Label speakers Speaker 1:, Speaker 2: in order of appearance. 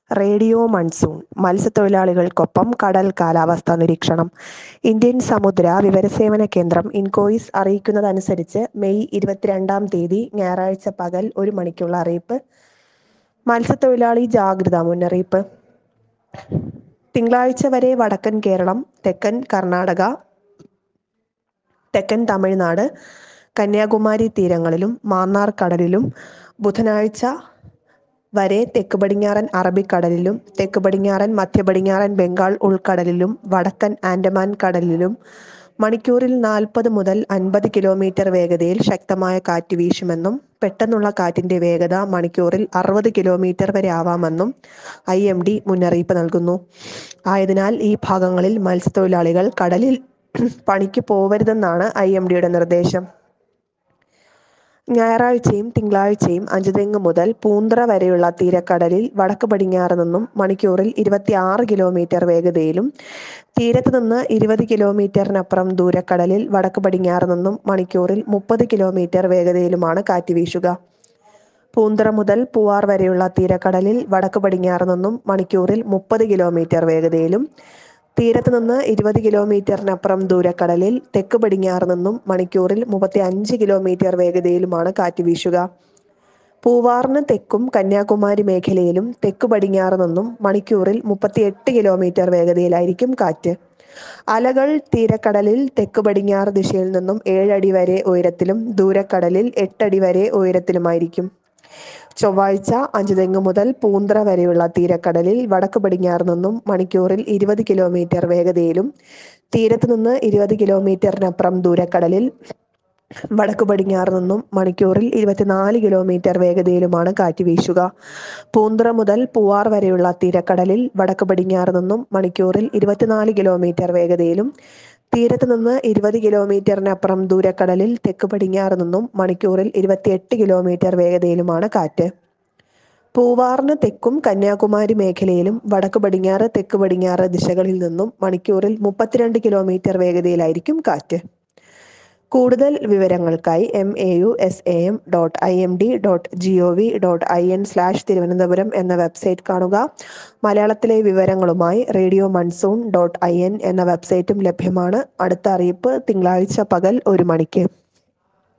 Speaker 1: radio monsoon മത്സ്യത്തൊഴിലാളികൾക്കൊപ്പം കടൽ കാലാവസ്ഥാ നിരീക്ഷണം ഇന്ത്യൻ സമുദ്ര വിവരസേവന കേന്ദ്രം ഇൻകോയിസ് അറിയിക്കുന്നതനുസരിച്ച് മെയ് ഇരുപത്തിരണ്ടാം തീയതി ഞായറാഴ്ച പകൽ ഒരു മണിക്കുള്ള അറിയിപ്പ് മത്സ്യത്തൊഴിലാളി ജാഗ്രതാ മുന്നറിയിപ്പ് തിങ്കളാഴ്ച വരെ വടക്കൻ കേരളം തെക്കൻ കർണാടക തെക്കൻ തമിഴ്നാട് കന്യാകുമാരി തീരങ്ങളിലും മാന്നാർ കടലിലും ബുധനാഴ്ച വരെ തെക്ക് പടിഞ്ഞാറൻ അറബിക്കടലിലും തെക്ക് പടിഞ്ഞാറൻ മധ്യ പടിഞ്ഞാറൻ ബംഗാൾ ഉൾക്കടലിലും വടക്കൻ ആൻഡമാൻ കടലിലും മണിക്കൂറിൽ നാൽപ്പത് മുതൽ അൻപത് കിലോമീറ്റർ വേഗതയിൽ ശക്തമായ കാറ്റ് വീശുമെന്നും പെട്ടെന്നുള്ള കാറ്റിന്റെ വേഗത മണിക്കൂറിൽ അറുപത് കിലോമീറ്റർ വരെ ആവാമെന്നും ഐ എം ഡി മുന്നറിയിപ്പ് നൽകുന്നു ആയതിനാൽ ഈ ഭാഗങ്ങളിൽ മത്സ്യത്തൊഴിലാളികൾ കടലിൽ പണിക്ക് പോവരുതെന്നാണ് ഐ എം ഡിയുടെ നിർദ്ദേശം ഞായറാഴ്ചയും തിങ്കളാഴ്ചയും അഞ്ചുതെങ്ങ് മുതൽ പൂന്തറ വരെയുള്ള തീരക്കടലിൽ വടക്ക് പടിഞ്ഞാറ് നിന്നും മണിക്കൂറിൽ ഇരുപത്തിയാറ് കിലോമീറ്റർ വേഗതയിലും തീരത്ത് നിന്ന് ഇരുപത് കിലോമീറ്ററിനപ്പുറം ദൂരക്കടലിൽ വടക്ക് പടിഞ്ഞാറ് നിന്നും മണിക്കൂറിൽ മുപ്പത് കിലോമീറ്റർ വേഗതയിലുമാണ് കാറ്റ് വീശുക പൂന്തറ മുതൽ പൂവാർ വരെയുള്ള തീരക്കടലിൽ വടക്ക് പടിഞ്ഞാറ് നിന്നും മണിക്കൂറിൽ മുപ്പത് കിലോമീറ്റർ വേഗതയിലും തീരത്ത് നിന്ന് ഇരുപത് കിലോമീറ്ററിനപ്പുറം ദൂരക്കടലിൽ തെക്ക് പടിഞ്ഞാറ് നിന്നും മണിക്കൂറിൽ മുപ്പത്തി അഞ്ച് കിലോമീറ്റർ വേഗതയിലുമാണ് കാറ്റ് വീശുക പൂവാറിന് തെക്കും കന്യാകുമാരി മേഖലയിലും തെക്ക് പടിഞ്ഞാറ് നിന്നും മണിക്കൂറിൽ മുപ്പത്തിയെട്ട് കിലോമീറ്റർ വേഗതയിലായിരിക്കും കാറ്റ് അലകൾ തീരക്കടലിൽ തെക്ക് പടിഞ്ഞാറ് ദിശയിൽ നിന്നും ഏഴടി വരെ ഉയരത്തിലും ദൂരക്കടലിൽ എട്ടടി വരെ ഉയരത്തിലുമായിരിക്കും ചൊവ്വാഴ്ച അഞ്ചുതെങ്ങ് മുതൽ പൂന്തറ വരെയുള്ള തീരക്കടലിൽ വടക്ക് പടിഞ്ഞാറ് നിന്നും മണിക്കൂറിൽ ഇരുപത് കിലോമീറ്റർ വേഗതയിലും തീരത്ത് നിന്ന് ഇരുപത് കിലോമീറ്ററിനപ്പുറം ദൂരക്കടലിൽ വടക്ക് പടിഞ്ഞാറ് നിന്നും മണിക്കൂറിൽ ഇരുപത്തിനാല് കിലോമീറ്റർ വേഗതയിലുമാണ് കാറ്റ് വീശുക പൂന്തറ മുതൽ പൂവാർ വരെയുള്ള തീരക്കടലിൽ വടക്ക് പടിഞ്ഞാറ് നിന്നും മണിക്കൂറിൽ ഇരുപത്തിനാല് കിലോമീറ്റർ വേഗതയിലും തീരത്ത് നിന്ന് ഇരുപത് കിലോമീറ്ററിനപ്പുറം ദൂരക്കടലിൽ തെക്ക് പടിഞ്ഞാറ് നിന്നും മണിക്കൂറിൽ ഇരുപത്തിയെട്ട് കിലോമീറ്റർ വേഗതയിലുമാണ് കാറ്റ് പൂവാറിന് തെക്കും കന്യാകുമാരി മേഖലയിലും വടക്ക് പടിഞ്ഞാറ് തെക്ക് പടിഞ്ഞാറ് ദിശകളിൽ നിന്നും മണിക്കൂറിൽ മുപ്പത്തിരണ്ട് കിലോമീറ്റർ വേഗതയിലായിരിക്കും കാറ്റ് കൂടുതൽ വിവരങ്ങൾക്കായി M A U S A M dot I M D dot G O V dot I N slash Thiruvananthapuram എന്ന വെബ്സൈറ്റ് കാണുക മലയാളത്തിലെ വിവരങ്ങളുമായി radio Monsoon dot I N എന്ന വെബ്സൈറ്റും ലഭ്യമാണ് അടുത്ത അറിയിപ്പ് തിങ്കളാഴ്ച പകൽ ഒരു മണിക്ക്